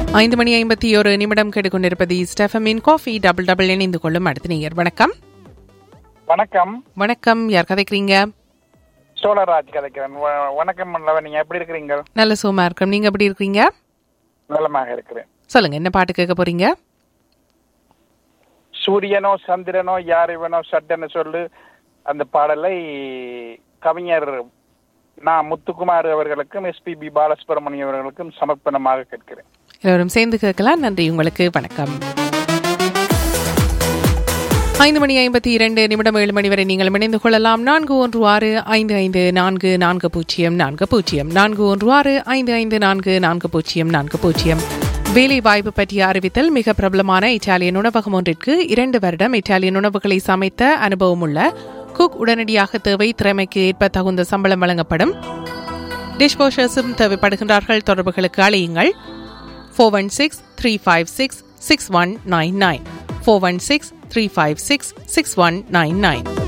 ஐந்து மணி ஐம்பத்தி ஒரு நிமிடம் கேட்டுக்கொண்டிருப்பது ஸ்டெஃபமின் காஃபி டபுள் டபுள் இணைந்து கொள்ளும் அடுத்த நேயர் வணக்கம் வணக்கம் வணக்கம் யார் கதைக்கிறீங்க சோழராஜ் கதைக்கிறேன் வ- வணக்கம் மன்னவன் நீங்க எப்படி இருக்கிறீங்க நல்ல சோமா இருக்கிறோம் நீங்க எப்படி இருக்கீங்க நலமாக இருக்கிறேன் சொல்லுங்க என்ன பாட்டு கேட்க போறீங்க சூரியனோ சந்திரனோ யார் இவனோ சட்டன்னு சொல்லு அந்த பாடலை கவிஞர் நான் முத்துக்குமார் அவர்களுக்கும் எஸ்பிபி பாலசுப்ரமணியம் அவர்களுக்கும் சமர்ப்பணமாக கேட்கிறேன் எல்லோரும் சேர்ந்து கேட்கலாம் நன்றி உங்களுக்கு வணக்கம் ஐந்து மணி ஐம்பத்தி இரண்டு நிமிடம் ஏழு மணி வரை நீங்கள் இணைந்து கொள்ளலாம் நான்கு ஒன்று ஆறு ஐந்து ஐந்து நான்கு நான்கு பூஜ்ஜியம் நான்கு பூஜ்ஜியம் நான்கு ஒன்று ஆறு ஐந்து ஐந்து நான்கு நான்கு பூஜ்ஜியம் நான்கு பூஜ்ஜியம் வேலை வாய்ப்பு பற்றிய அறிவித்தல் மிக பிரபலமான இத்தாலியன் உணவகம் ஒன்றிற்கு இரண்டு வருடம் இத்தாலியன் உணவுகளை சமைத்த அனுபவம் உள்ள குக் உடனடியாக தேவை திறமைக்கு ஏற்ப தகுந்த சம்பளம் வழங்கப்படும் டிஷ்வாஷர்ஸும் தேவைப்படுகின்றார்கள் தொடர்புகளுக்கு அழையுங்கள் four one six three five six six one nine nine four one six three five six six one nine nine